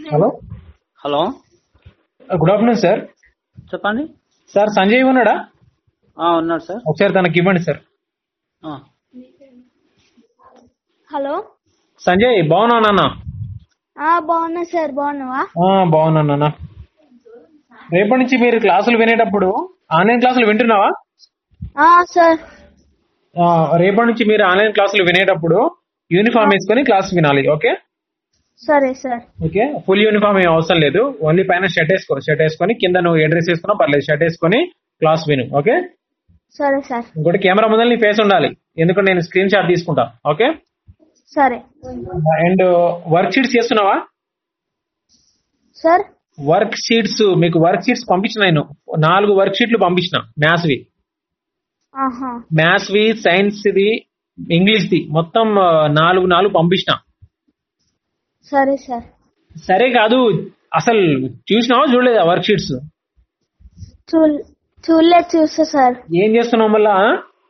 Hello hello good afternoon sir చెప్పండి sir Sanjay ఉన్నాడా ఆ, ఉన్నాడు సార్ ఒకసారి తనకి ఇవ్వండి సార్ ఆ, హలో సంజయ్ బాగున్నావు నాన్న ఆ బాగున్నా సార్ బాగున్నావా ఆ, బాగున్నాను నాన్న రేపటి నుంచి మీరు క్లాసులు వినేటప్పుడు ఆన్లైన్ క్లాసులు వింటున్నావా ఆ సార్ ఆ, రేపటి నుంచి మీరు ఆన్లైన్ క్లాసులు వినేటప్పుడు యూనిఫామ్ వేసుకొని క్లాస్ వినాలి ఓకే సరే సార్ ఓకే ఫుల్ యూనిఫామ్ ఏం అవసరం లేదు ఓన్లీ పైన షర్ట్ వేసుకో షర్ట్ వేసుకొని కింద నువ్వు ఏ డ్రెస్ వేసుకున్నా పర్లేదు షర్ట్ వేసుకొని క్లాస్ విను ఓకే సరే సార్ ఇంకోటి కెమెరా ముందర నీ ఫేస్ ఉండాలి ఎందుకంటే నేను స్క్రీన్ షాట్ తీసుకుంటా ఓకే సరే అండ్ వర్క్ షీట్స్ చేస్తున్నావా సార్ వర్క్ షీట్స్ మీకు వర్క్ షీట్స్ పంపించిన నేను నాలుగు వర్క్ షీట్లు పంపించిన మ్యాథ్స్ వి ఆహా మ్యాథ్స్ వి సైన్స్ ది ఇంగ్లీష్ ది మొత్తం ఆ, నాలుగు నాలుగు పంపించిన సరే సార్ సరే కాదు అసలు చూసినావా చూడలేదా వర్క్ షీట్స్ చూ చూడలేదు చూస్తా సార్ ఏం చేస్తున్నావు మళ్ళా ఆ?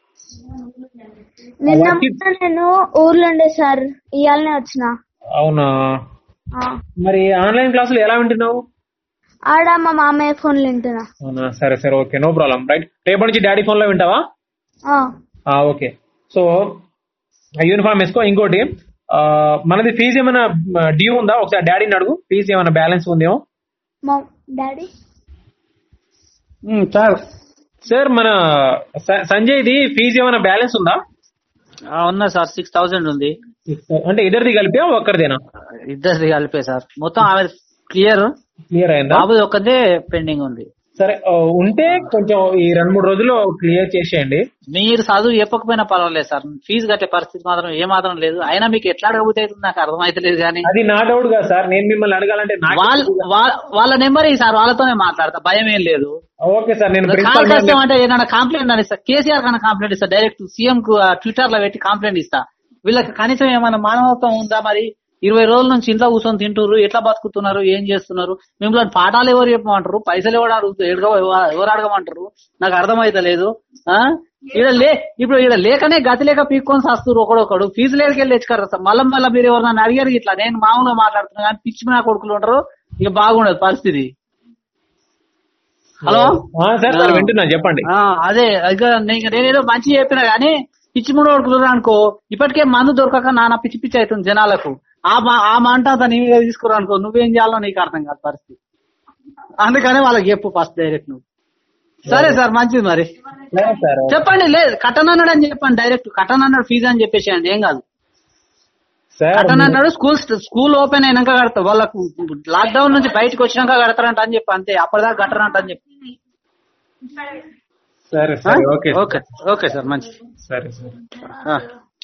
నిన్న Work sheets- మొన్న నేను ఊర్లో ఉండే సార్ ఇవాళనే వచ్చిన అవునా ఆ. మరి ఆన్లైన్ క్లాసులు ఎలా వింటున్నావు ఆడ మా మామయ్య ఫోన్ వింటున్నా అవునా సరే సరే ఓకే నో ప్రాబ్లం రైట్ రేపటి నుంచి డాడీ ఫోన్ లో వింటావా ఆ, ఆ, ఓకే సో యూనిఫామ్ వేసుకో ఇంకోటి ఆ, మనది ఫీజు ఏమైనా డ్యూ ఉందా ఒకసారి డాడీని అడుగు ఫీజు ఏమైనా బ్యాలెన్స్ ఉందేమో మా డాడీ ఉమ్, సార్ సార్ మన స- సంజయ్ది ఫీజు ఏమైనా బ్యాలెన్స్ ఉందా ఆ, ఉన్నా సార్ సిక్స్ థౌసండ్ ఉంది అంటే ఇద్దరిది కలిపా ఒక్కరిదేనా ఇద్దరిది కలిపే సార్ మొత్తం ఆమె క్లియర్ క్లియర్ అయిందా బాబుది ఒక్కదే పెండింగ్ ఉంది సరే ఆ, ఉంటే కొంచెం ఈ రెండు మూడు రోజుల్లో క్లియర్ చేసేయండి మీరు చదువు చెప్పకపోయినా పర్వాలేదు సార్ ఫీజు కట్టే పరిస్థితి మాత్రం ఏ మాత్రం లేదు అయినా మీకు ఎట్లా అడగబోతే నాకు అర్థమైతలేదు కానీ అది నా డౌట్ కదా సార్ నేను మిమ్మల్ని అడగాలంటే నాకు వాళ్ళ వాళ్ళ- వాళ్ళ నెంబర్ సార్ వాళ్ళతోనే మాట్లాడతా భయం ఏం లేదు ఓకే సార్ నేను కాల్ ప్రిన్సిపల్ చేస్తాం అంటే ఏదైనా కంప్లైంట్ అని ఇస్తా కేసీఆర్ కన్నా కంప్లైంట్ ఇస్తా డైరెక్ట్ సీఎం కు ట్విట్టర్ లో పెట్టి కంప్లైంట్ ఇస్తా వీళ్ళకి కనీసం ఏమైనా మానవత్వం ఉందా మరి ఇరవై రోజుల నుంచి ఇంట్లో కూర్చొని తింటున్నారు ఎట్లా బతుకుతున్నారు ఏం చేస్తున్నారు మిమ్మల్ని పాఠాలు ఎవరు చెప్పమంటారు పైసలు ఎవరు అడుగుతారు ఎడగ- ఎవరు అడగమంటారు నాకు అర్థమైతలేదు ఆ ఈడ లే ఇప్పుడు ఈడ లేకనే గతి లేక పీక్కొని వస్తారు ఒకడొకడు ఫీజు లేకెళ్ళి తెచ్చుకారు సార్ మళ్ళీ మళ్ళీ మీరు ఎవరన్నా అడిగారు ఇట్లా నేను మామూలుగా మాట్లాడుతున్నా కానీ పిచ్చి నా కొడుకులు ఉంటారు ఇక బాగుండదు పరిస్థితి హలో సార్ సార్ వింటున్నాను చెప్పండి ఆ, అదే ఇక నేను నేనేదో మంచి చెప్పినా గానీ పిచ్చి మూడు కొడుకులు అనుకో ఇప్పటికే మందు దొరకక నాన్న పిచ్చి పిచ్చి అవుతుంది జనాలకు ఆ మా- ఆ మంట అంతా నీ మీద తీసుకురా అనుకో నువ్వేం చేయాలో నీకు అర్థం కాదు పరిస్థితి అందుకనే వాళ్ళకి చెప్పు ఫస్ట్ డైరెక్ట్ నువ్వు సరే సార్ మంచిది మరి సరే సార్ చెప్పండి లేదు కటన్ అన్నాడు అని చెప్పండి డైరెక్ట్ కటన్ అన్నాడు ఫీజు అని చెప్పేసేయండి ఏం కాదు సార్ కటన్ అన్నాడు స్కూల్ స్కూల్ ఓపెన్ అయినాక కడతారు వాళ్ళకు లాక్డౌన్ నుంచి బయటకు వచ్చినాక కడతారంట అని చెప్పి అంతే అప్పటిదాకా కట్టరంట అని చెప్పి సరే సరే ఓకే ఓకే ఓకే సార్ మంచిది సరే సరే ఆ.